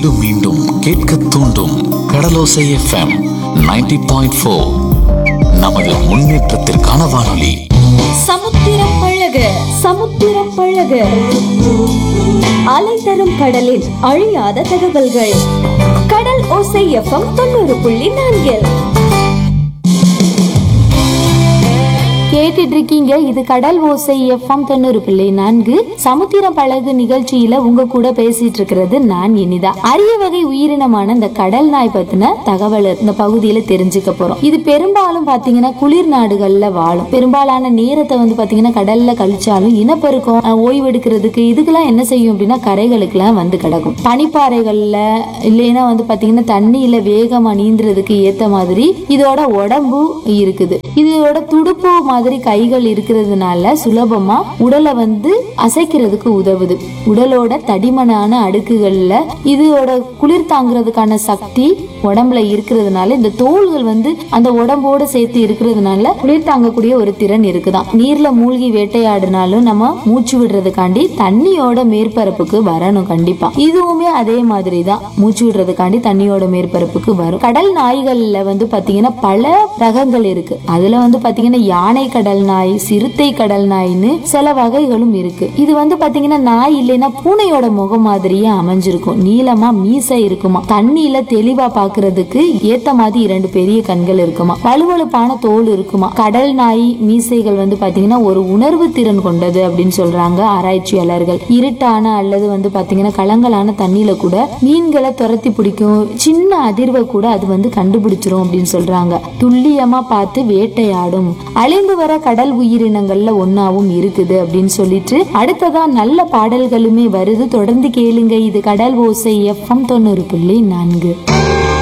மீண்டும் மீண்டும் கேட்க தூண்டும் கடலோசை எஃப்எம் 90.4 பாயிண்ட் ஃபோர் நமது முன்னேற்றத்திற்கான வானொலி சமுத்திரம் பழக சமுத்திரம் பழக அலை தரும் கடலில் அழியாத தகவல்கள் கடல் ஓசை எஃப்எம் தொண்ணூறு புள்ளி நான்கில் கேட்டுட்டு இருக்கீங்க இது கடல் ஓசை எஃப்எம் தொண்ணூறு பிள்ளை நான்கு சமுத்திரம் பழகு நிகழ்ச்சியில உங்க கூட பேசிட்டு இருக்கிறது நான் இனிதா அரிய வகை உயிரினமான இந்த கடல் நாய் பத்தின தகவல் இந்த பகுதியில தெரிஞ்சுக்க போறோம் இது பெரும்பாலும் பாத்தீங்கன்னா குளிர் நாடுகள்ல வாழும் பெரும்பாலான நேரத்தை வந்து பாத்தீங்கன்னா கடல்ல கழிச்சாலும் இனப்பெருக்கம் அஹ், ஓய்வெடுக்கிறதுக்கு இதுக்கெல்லாம் என்ன செய்யும் அப்படின்னா கரைகளுக்கெல்லாம் வந்து கிடக்கும் பனிப்பாறைகள்ல இல்லைன்னா வந்து பாத்தீங்கன்னா தண்ணியில வேகமா நீந்துறதுக்கு ஏத்த மாதிரி இதோட உடம்பு இருக்குது இதோட துடுப்பு மாதிரி கைகள் இருக்கிறதுனால சுலபமா உடலை வந்து அசைக்கிறதுக்கு உதவுது உடலோட தடிமனான அடுக்குகள்ல இதோட குளிர் தாங்குறதுக்கான சக்தி உடம்புல இருக்கிறதுனால இந்த தோள்கள் வந்து அந்த உடம்போட சேர்த்து இருக்கிறதுனால குளிர் தாங்கக்கூடிய ஒரு திறன் இருக்குதாம் நீர்ல மூழ்கி வேட்டையாடினாலும் நம்ம மூச்சு விடுறதுக்காண்டி தண்ணியோட மேற்பரப்புக்கு வரணும் கண்டிப்பா இதுவுமே அதே மாதிரி தான் மூச்சு விடுறதுக்காண்டி தண்ணியோட மேற்பரப்புக்கு வரும் கடல் நாய்கள்ல வந்து பாத்தீங்கன்னா பல ரகங்கள் இருக்கு அதுல வந்து பாத்தீங்கன்னா யானை கடல் நாய் சிறுத்தை கடல் நாய்னு சில வகைகளும் இருக்கு இது வந்து பாத்தீங்கன்னா நாய் இல்லைன்னா பூனையோட முகம் மாதிரியே அமைஞ்சிருக்கும் நீளமா மீசை இருக்குமா தண்ணியில தெளிவா பாக்குறதுக்கு ஏத்த மாதிரி இரண்டு பெரிய கண்கள் இருக்குமா வலுவழுப்பான தோல் இருக்குமா கடல் நாய் மீசைகள் வந்து பாத்தீங்கன்னா ஒரு உணர்வு திறன் கொண்டது அப்படின்னு சொல்றாங்க ஆராய்ச்சியாளர்கள் இருட்டான அல்லது வந்து பாத்தீங்கன்னா கலங்கலான தண்ணியில கூட மீன்களை துரத்தி பிடிக்கும் சின்ன அதிர்வை கூட அது வந்து கண்டுபிடிச்சிரும் அப்படின்னு சொல்றாங்க துல்லியமா பார்த்து வேட்டையாடும் அழிந்து வர கடல் உயிரினங்கள்ல ஒன்னாவும் இருக்குது அப்படின்னு சொல்லிட்டு அடுத்ததா நல்ல பாடல்களுமே வருது தொடர்ந்து கேளுங்க இது கடல் ஓசை எஃப்எம் தொண்ணூறு புள்ளி நான்கு